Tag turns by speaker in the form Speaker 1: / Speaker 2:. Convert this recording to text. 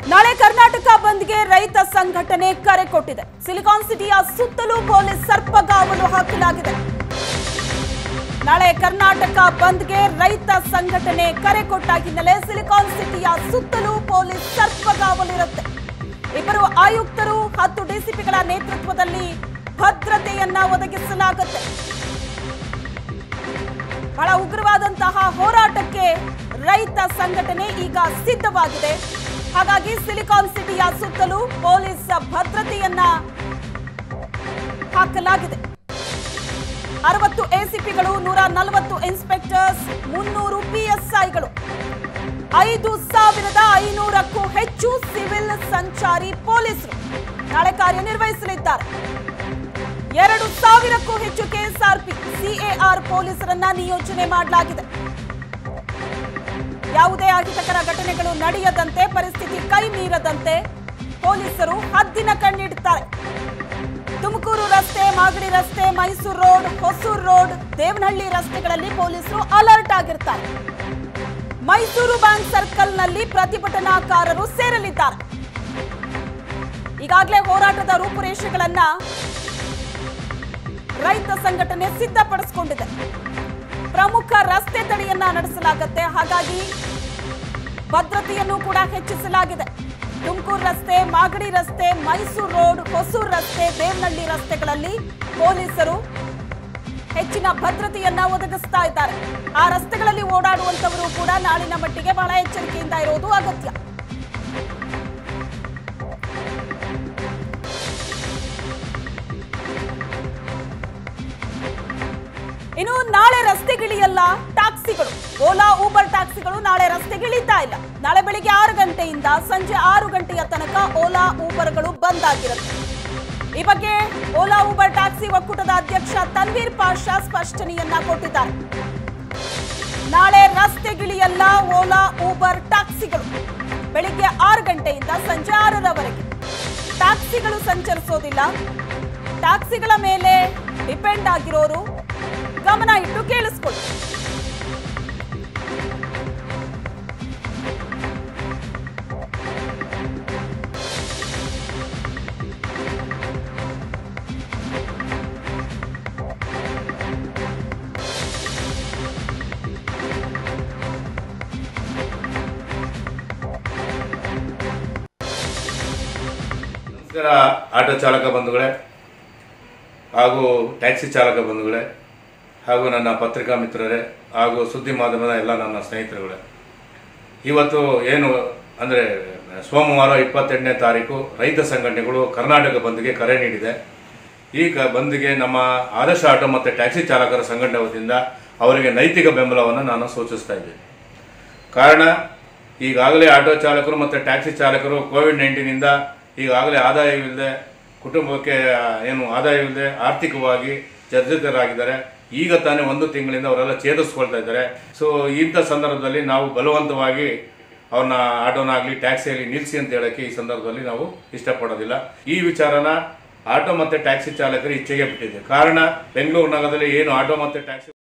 Speaker 1: ನಾಳೆ ಕರ್ನಾಟಕ ಬಂದ್ಗೆ ರೈತ ಸಂಘಟನೆ ಕರೆ ಕೊಟ್ಟಿದೆ ಸಿಲಿಕಾನ್ ಸಿಟಿಯ ಸುತ್ತಲೂ ಪೊಲೀಸ್ ಸರ್ಪಗಾವಲು ಹಾಕಲಾಗಿದೆ ನಾಳೆ ಕರ್ನಾಟಕ ಬಂದ್ಗೆ ರೈತ ಸಂಘಟನೆ ಕರೆ ಕೊಟ್ಟ ಹಿನ್ನೆಲೆ ಸಿಲಿಕಾನ್ ಸಿಟಿಯ ಸುತ್ತಲೂ ಪೊಲೀಸ್ ಸರ್ಪಗಾವಲಿರುತ್ತೆ ಇಬ್ಬರು ಆಯುಕ್ತರು ಹತ್ತು ಡಿಸಿಪಿಗಳ ನೇತೃತ್ವದಲ್ಲಿ ಭದ್ರತೆಯನ್ನ ಒದಗಿಸಲಾಗುತ್ತೆ ಬಹಳ ಉಗ್ರವಾದಂತಹ ಹೋರಾಟಕ್ಕೆ ರೈತ ಸಂಘಟನೆ ಈಗ ಸಿದ್ಧವಾಗಿದೆ ಹಾಗಾಗಿ ಸಿಲಿಕಾನ್ ಸಿಟಿಯ ಸುತ್ತಲೂ ಪೊಲೀಸ್ ಭದ್ರತೆಯನ್ನ ಹಾಕಲಾಗಿದೆ ಅರವತ್ತು ಎಸಿಪಿಗಳು ನೂರ ನಲವತ್ತು ಇನ್ಸ್ಪೆಕ್ಟರ್ಸ್ ಮುನ್ನೂರು ಪಿಎಸ್ಐಗಳು ಐದು ಸಾವಿರದ ಐನೂರಕ್ಕೂ ಹೆಚ್ಚು ಸಿವಿಲ್ ಸಂಚಾರಿ ಪೊಲೀಸರು ನಾಳೆ ಕಾರ್ಯನಿರ್ವಹಿಸಲಿದ್ದಾರೆ ಎರಡು ಸಾವಿರಕ್ಕೂ ಹೆಚ್ಚು ಕೆಎಸ್ಆರ್ಪಿ ಸಿಎಆರ್ ಪೊಲೀಸರನ್ನ ನಿಯೋಜನೆ ಮಾಡಲಾಗಿದೆ ಯಾವುದೇ ಅಹಿತಕರ ಘಟನೆಗಳು ನಡೆಯದಂತೆ ಪರಿಸ್ಥಿತಿ ಕೈ ಮೀರದಂತೆ ಪೊಲೀಸರು ಹದ್ದಿನ ಕಣ್ಣಿಡುತ್ತಾರೆ ತುಮಕೂರು ರಸ್ತೆ ಮಾಗಡಿ ರಸ್ತೆ ಮೈಸೂರು ರೋಡ್ ಹೊಸೂರು ರೋಡ್ ದೇವನಹಳ್ಳಿ ರಸ್ತೆಗಳಲ್ಲಿ ಪೊಲೀಸರು ಅಲರ್ಟ್ ಆಗಿರ್ತಾರೆ ಮೈಸೂರು ಬ್ಯಾಂಕ್ ಸರ್ಕಲ್ನಲ್ಲಿ ಪ್ರತಿಭಟನಾಕಾರರು ಸೇರಲಿದ್ದಾರೆ ಈಗಾಗಲೇ ಹೋರಾಟದ ರೂಪುರೇಷೆಗಳನ್ನ ರೈತ ಸಂಘಟನೆ ಸಿದ್ಧಪಡಿಸಿಕೊಂಡಿದೆ ಪ್ರಮುಖ ರಸ್ತೆ ತಡೆಯನ್ನ ನಡೆಸಲಾಗುತ್ತೆ ಹಾಗಾಗಿ ಭದ್ರತೆಯನ್ನು ಕೂಡ ಹೆಚ್ಚಿಸಲಾಗಿದೆ ತುಮಕೂರು ರಸ್ತೆ ಮಾಗಡಿ ರಸ್ತೆ ಮೈಸೂರು ರೋಡ್ ಹೊಸೂರು ರಸ್ತೆ ದೇವನಹಳ್ಳಿ ರಸ್ತೆಗಳಲ್ಲಿ ಪೊಲೀಸರು ಹೆಚ್ಚಿನ ಭದ್ರತೆಯನ್ನ ಒದಗಿಸ್ತಾ ಇದ್ದಾರೆ ಆ ರಸ್ತೆಗಳಲ್ಲಿ ಓಡಾಡುವಂತವರು ಕೂಡ ನಾಳಿನ ಮಟ್ಟಿಗೆ ಬಹಳ ಎಚ್ಚರಿಕೆಯಿಂದ ಇರೋದು ಅಗತ್ಯ ಇನ್ನು ನಾಳೆ ರಸ್ತೆಗಿಳಿಯಲ್ಲ ಟ್ಯಾಕ್ಸಿಗಳು ಓಲಾ ಊಬರ್ ಟ್ಯಾಕ್ಸಿಗಳು ನಾಳೆ ರಸ್ತೆಗಿಳಿತಾ ಇಲ್ಲ ನಾಳೆ ಬೆಳಿಗ್ಗೆ ಆರು ಗಂಟೆಯಿಂದ ಸಂಜೆ ಆರು ಗಂಟೆಯ ತನಕ ಓಲಾ ಊಬರ್ಗಳು ಬಂದ್ ಆಗಿರುತ್ತೆ ಈ ಬಗ್ಗೆ ಓಲಾ ಊಬರ್ ಟ್ಯಾಕ್ಸಿ ಒಕ್ಕೂಟದ ಅಧ್ಯಕ್ಷ ತನ್ವೀರ್ ಪಾಷಾ ಸ್ಪಷ್ಟನೆಯನ್ನ ಕೊಟ್ಟಿದ್ದಾರೆ ನಾಳೆ ರಸ್ತೆಗಿಳಿಯಲ್ಲ ಓಲಾ ಊಬರ್ ಟ್ಯಾಕ್ಸಿಗಳು ಬೆಳಿಗ್ಗೆ ಆರು ಗಂಟೆಯಿಂದ ಸಂಜೆ ಆರರವರೆಗೆ ಟ್ಯಾಕ್ಸಿಗಳು ಸಂಚರಿಸೋದಿಲ್ಲ ಟ್ಯಾಕ್ಸಿಗಳ ಮೇಲೆ ಡಿಪೆಂಡ್ ಆಗಿರೋರು ಗಮನ ಇಟ್ಟು ಕೇಳಿಸ್ಕೊಳ್ಳಿ
Speaker 2: ನಮಸ್ಕಾರ ಆಟೋ ಚಾಲಕ ಬಂಧುಗಳೇ ಹಾಗೂ ಟ್ಯಾಕ್ಸಿ ಚಾಲಕ ಬಂಧುಗಳೇ ಹಾಗೂ ನನ್ನ ಪತ್ರಿಕಾ ಮಿತ್ರರೇ ಹಾಗೂ ಸುದ್ದಿ ಮಾಧ್ಯಮದ ಎಲ್ಲ ನನ್ನ ಸ್ನೇಹಿತರುಗಳೇ ಇವತ್ತು ಏನು ಅಂದರೆ ಸೋಮವಾರ ಇಪ್ಪತ್ತೆಂಟನೇ ತಾರೀಕು ರೈತ ಸಂಘಟನೆಗಳು ಕರ್ನಾಟಕ ಬಂದ್ಗೆ ಕರೆ ನೀಡಿದೆ ಈ ಕ ಬಂದ್ಗೆ ನಮ್ಮ ಆದರ್ಶ ಆಟೋ ಮತ್ತು ಟ್ಯಾಕ್ಸಿ ಚಾಲಕರ ಸಂಘಟನೆ ವತಿಯಿಂದ ಅವರಿಗೆ ನೈತಿಕ ಬೆಂಬಲವನ್ನು ನಾನು ಸೂಚಿಸ್ತಾ ಇದ್ದೀನಿ ಕಾರಣ ಈಗಾಗಲೇ ಆಟೋ ಚಾಲಕರು ಮತ್ತು ಟ್ಯಾಕ್ಸಿ ಚಾಲಕರು ಕೋವಿಡ್ ನೈನ್ಟೀನಿಂದ ಈಗಾಗಲೇ ಆದಾಯವಿಲ್ಲದೆ ಕುಟುಂಬಕ್ಕೆ ಆ, ಏನು ಆದಾಯವಿಲ್ಲದೆ ಆರ್ಥಿಕವಾಗಿ ಚರ್ಚಿತರಾಗಿದ್ದಾರೆ ಈಗ ತಾನೇ ಒಂದು ತಿಂಗಳಿಂದ ಅವರೆಲ್ಲ ಚೇತರಿಸ್ಕೊಳ್ತಾ ಇದ್ದಾರೆ ಸೊ ಇಂಥ ಸಂದರ್ಭದಲ್ಲಿ ನಾವು ಬಲವಂತವಾಗಿ ಅವ್ರನ್ನ ಆಟೋನಾಗಲಿ ಟ್ಯಾಕ್ಸಿಯಲ್ಲಿ ನಿಲ್ಲಿಸಿ ಅಂತ ಹೇಳಕ್ಕೆ ಈ ಸಂದರ್ಭದಲ್ಲಿ ನಾವು ಇಷ್ಟಪಡೋದಿಲ್ಲ ಈ ವಿಚಾರನ ಆಟೋ ಮತ್ತೆ ಟ್ಯಾಕ್ಸಿ ಚಾಲಕರು ಇಚ್ಛೆಗೆ ಬಿಟ್ಟಿದೆ ಕಾರಣ ಬೆಂಗಳೂರು ನಗರದಲ್ಲಿ ಏನು ಆಟೋ ಮತ್ತೆ ಟ್ಯಾಕ್ಸಿ